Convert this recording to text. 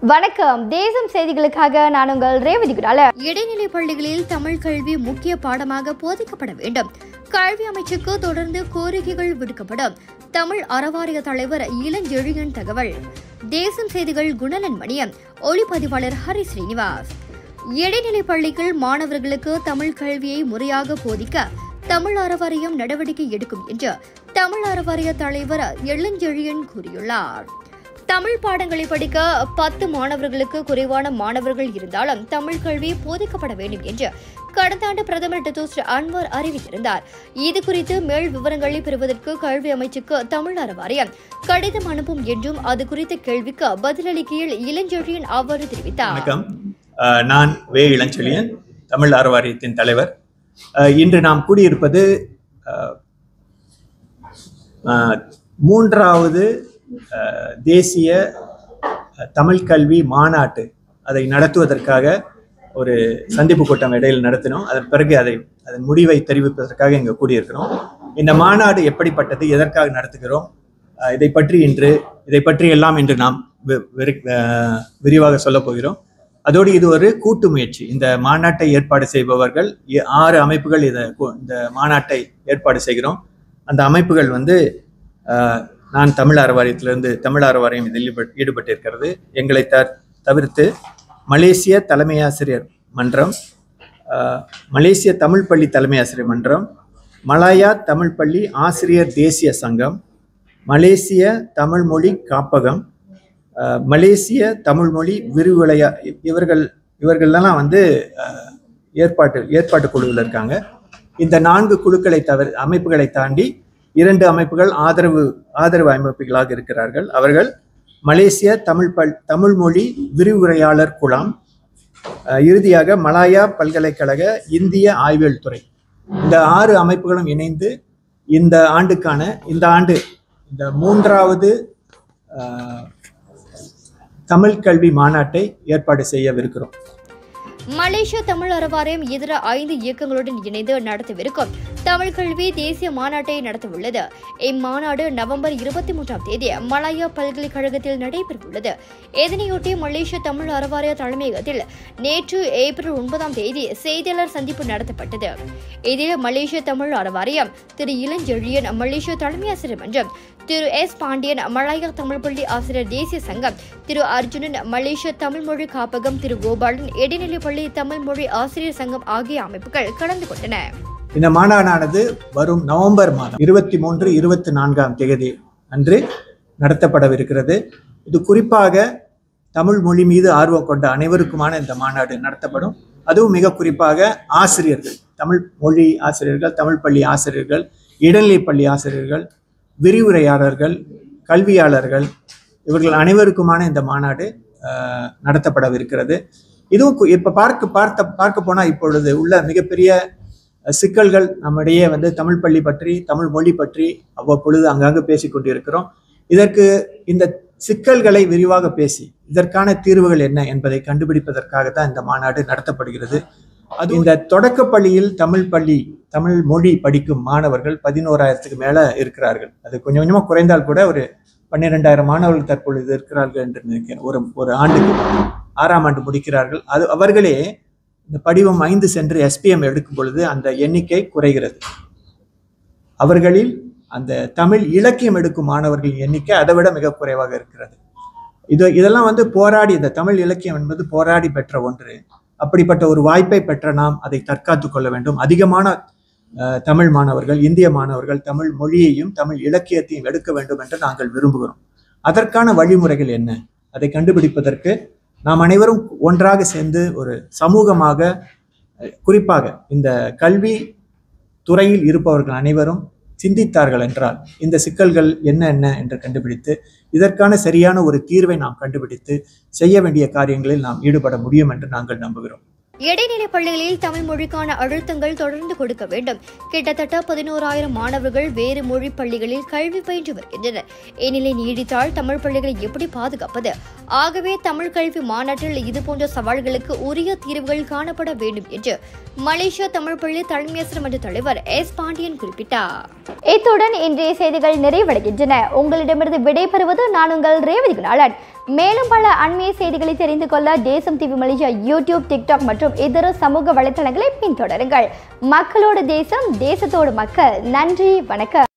வணக்கம் தேசம் செய்திகளுக்காக நான் உங்கள் ரேவதி குடால இடைநிலை பள்ளிகளில் தமிழ் கல்வி முக்கிய பாடமாக போதிக்கப்பட வேண்டும் கல்வி அமைச்சுக்கு தொடர்ந்து கோரிக்கைகள் விடுக்கப்படும் தமிழ் அறவாரிய தலைவர் இளஞ்செழியன் தகவல் தேசம் செய்திகள் குணலன் மணியம் ஒளிப்பதிவாளர் ஹரி ஸ்ரீனிவாஸ் இடைநிலை பள்ளிகள் மாணவர்களுக்கு தமிழ் கல்வியை முறையாக போதிக்க தமிழ் அறவாரியம் நடவடிக்கை எடுக்கும் என்று தமிழ் அறவாரிய தலைவர் இளஞ்செழியன் கூறியுள்ளார் தமிழ் பாடங்களை படிக்க பத்து மாணவர்களுக்கு குறைவான மாணவர்கள் இருந்தாலும் தமிழ் கல்வி போதிக்கப்பட வேண்டும் என்று கடந்த ஆண்டு பிரதமர் டத்தோஸ்ரீ அன்வர் அறிவித்திருந்தார் இது குறித்து மேல் விவரங்களை பெறுவதற்கு கல்வி அமைச்சுக்கு தமிழ் வாரியம் கடிதம் அனுப்பும் என்றும் அது குறித்த கேள்விக்கு பதிலளிக்கையில் இளஞ்செழியன் அவ்வாறு தெரிவித்தார் வணக்கம் அஹ், நான் வே இளஞ்செழியன் தமிழ் அறவாரியத்தின் தலைவர் அஹ், இன்று நாம் கூடியிருப்பது அஹ், அஹ், மூன்றாவது அஹ், தேசிய அஹ், தமிழ் கல்வி மாநாட்டு அதை நடத்துவதற்காக ஒரு சந்திப்பு கூட்டம் இடையில் நடத்தினோம் அதன் பிறகு அதை அதன் முடிவை தெரிவிப்பதற்காக இங்கே கூடியிருக்கிறோம் இந்த மாநாடு எப்படிப்பட்டது எதற்காக நடத்துகிறோம் அஹ், இதை பற்றி இன்று இதை பற்றி எல்லாம் இன்று நாம் வி- விரி- அஹ், விரிவாக சொல்லப் போகிறோம் அதோடு இது ஒரு கூட்டு முயற்சி இந்த மாநாட்டை ஏற்பாடு செய்பவர்கள் எ- ஆறு அமைப்புகள் இதை கு- இந்த மாநாட்டை ஏற்பாடு செய்கிறோம் அந்த அமைப்புகள் வந்து அஹ், நான் தமிழ் அறவாரியத்திலிருந்து தமிழ் அறவாரியம் இதில் ஈடுபட்- ஈடுபட்டிருக்கிறது எங்களை த தவிர்த்து மலேசிய தலைமை ஆசிரியர் மன்றம் அஹ், மலேசிய தமிழ் பள்ளி தலைமை ஆசிரியர் மன்றம் மலாயா தமிழ் பள்ளி ஆசிரியர் தேசிய சங்கம் மலேசிய தமிழ் மொழி காப்பகம் அஹ், மலேசிய தமிழ் மொழி விரிவுலையா இவர்கள் இவர்களெல்லாம் வந்து அஹ், ஏற்பாட்டு ஏற்பாட்டு குழுவில் இருக்காங்க இந்த நான்கு குழுக்களை தவிர அமைப்புகளை தாண்டி இரண்டு அமைப்புகள் ஆதரவு ஆதரவு அமைப்புகளாக இருக்கிறார்கள் அவர்கள் மலேசிய தமிழ் பல் தமிழ் மொழி விரிவுரையாளர் குழாம் அஹ், இறுதியாக மலாயா பல்கலைக்கழக இந்திய ஆய்வியல் துறை இந்த ஆறு அமைப்புகளும் இணைந்து இந்த ஆண்டுக்கான இந்த ஆண்டு இந்த மூன்றாவது அஹ், தமிழ் கல்வி மாநாட்டை ஏற்பாடு செய்யவிருக்கிறோம் மலேசிய தமிழ் அறவாரியம் இதர ஐந்து இயக்கங்களுடன் இணைந்து நடத்தவிருக்கும் தமிழ் கல்வி தேசிய மாநாட்டை நடத்தவுள்ளது இம்மாநாடு நவம்பர் இருபத்தி மூன்றாம் தேதி மலாயா பல்கலைக்கழகத்தில் நடைபெறவுள்ளது இதனையொட்டி மலேசிய தமிழ் அறவாரிய தலைமையகத்தில் நேற்று ஏப்ரல் ஒன்பதாம் தேதி செய்தியாளர் சந்திப்பு நடத்தப்பட்டது இதில் மலேசிய தமிழ் அறவாரியம் திரு இளஞ்செழியன் மலேசிய தலைமை ஆசிரியர் மன்றம் திரு எஸ் பாண்டியன் மலாயா தமிழ் பள்ளி ஆசிரியர் தேசிய சங்கம் திரு அர்ஜுனன் மலேசிய தமிழ் மொழி காப்பகம் திரு கோபாலன் இடைநிலை பள்ளி தமிழ் மொழி ஆசிரியர் சங்கம் ஆகிய அமைப்புகள் கலந்து கொண்டன இந்த மாநாடானது வரும் நவம்பர் மாதம் இருபத்தி மூன்று இருபத்தி நான்காம் தேதி அன்று நடத்தப்படவிருக்கிறது இது குறிப்பாக தமிழ் மொழி மீது ஆர்வம் கொண்ட அனைவருக்குமான இந்த மாநாடு நடத்தப்படும் அதுவும் மிக குறிப்பாக ஆசிரியர்கள் தமிழ் மொழி ஆசிரியர்கள் தமிழ் பள்ளி ஆசிரியர்கள் இடைநிலை பள்ளி ஆசிரியர்கள் விரிவுரையாளர்கள் கல்வியாளர்கள் இவர்கள் அனைவருக்குமான இந்த மாநாடு அஹ், நடத்தப்படவிருக்கிறது இதுவும் கு- இப்ப பார்க்க பார்த்த பார்க்க போனா இப்பொழுது உள்ள மிகப்பெரிய அஹ், சிக்கல்கள் நம்மிடையே வந்து தமிழ் பள்ளி பற்றி தமிழ் மொழி பற்றி அவ்வப்பொழுது அங்கங்கு பேசிக் கொண்டிருக்கிறோம் இதற்கு இந்த சிக்கல்களை விரிவாக பேசி இதற்கான தீர்வுகள் என்ன என்பதை கண்டுபிடிப்பதற்காக தான் இந்த மாநாடு நடத்தப்படுகிறது அது இந்த தொடக்க பள்ளியில் தமிழ் பள்ளி தமிழ் மொழி படிக்கும் மாணவர்கள் பதினோராயிரத்துக்கு மேல இருக்கிறார்கள் அது கொஞ்சம் கொஞ்சமா குறைந்தால் கூட ஒரு பன்னிரெண்டாயிரம் மாணவர்கள் தற்பொழுது இருக்கிறார்கள் என்று நினைக்கிறேன் ஒரு ஒரு ஆண்டுக்கு ஆறாம் ஆண்டு முடிக்கிறார்கள் அது அவர்களே இந்த படிவம் ஐந்து சென்று எஸ்பிஎம் எடுக்கும் பொழுது அந்த எண்ணிக்கை குறைகிறது அவர்களில் அந்த தமிழ் இலக்கியம் எடுக்கும் மாணவர்களின் எண்ணிக்கை அதை விட மிக குறைவாக இருக்கிறது இது இதெல்லாம் வந்து போராடி இந்த தமிழ் இலக்கியம் என்பது போராடி பெற்ற ஒன்று அப்படிப்பட்ட ஒரு வாய்ப்பை பெற்ற நாம் அதை தற்காத்து கொள்ள வேண்டும் அதிகமான அஹ், தமிழ் மாணவர்கள் இந்திய மாணவர்கள் தமிழ் மொழியையும் தமிழ் இலக்கியத்தையும் எடுக்க வேண்டும் என்று நாங்கள் விரும்புகிறோம் அதற்கான வழிமுறைகள் என்ன அதை கண்டுபிடிப்பதற்கு நாம் அனைவரும் ஒன்றாக சேர்ந்து ஒரு சமூகமாக அஹ், குறிப்பாக இந்த கல்வி துறையில் இருப்பவர்கள் அனைவரும் சிந்தித்தார்கள் என்றால் இந்த சிக்கல்கள் என்ன என்ன என்று கண்டுபிடித்து இதற்கான சரியான ஒரு தீர்வை நாம் கண்டுபிடித்து செய்ய வேண்டிய காரியங்களில் நாம் ஈடுபட முடியும் என்று நாங்கள் நம்புகிறோம் இடைநிலை பள்ளிகளில் தமிழ் மொழிக்கான அழுத்தங்கள் தொடர்ந்து கொடுக்க வேண்டும் கிட்டத்தட்ட பதினோராயிரம் மாணவர்கள் வேறு மொழி பள்ளிகளில் கல்வி பயின்று வருகின்றனர் இந்நிலை நீடித்தால் தமிழ் பள்ளிகளை எப்படி பாதுகாப்பது ஆகவே தமிழ் கல்வி மாநாட்டில் இதுபோன்ற சவால்களுக்கு உரிய தீர்வுகள் காணப்பட வேண்டும் என்று மலேசியா தமிழ் பள்ளி தலைமையாசிரியர் மன்ற தலைவர் எஸ் பாண்டியன் குறிப்பிட்டார் இத்துடன் இன்றைய செய்திகள் நிறைவடைகின்றன உங்களிடமிருந்து விடைபெறுவது நான் உங்கள் ரேவதி குணாளன் மேலும் பல அண்மைய செய்திகளை தெரிந்து கொள்ள தேசம் டிவி மலேசியா யூடியூப் டிக்டாக் மற்றும் இதர சமூக வலைத்தளங்களை பின்தொடருங்கள் மக்களோடு தேசம் தேசத்தோடு மக்கள் நன்றி வணக்கம்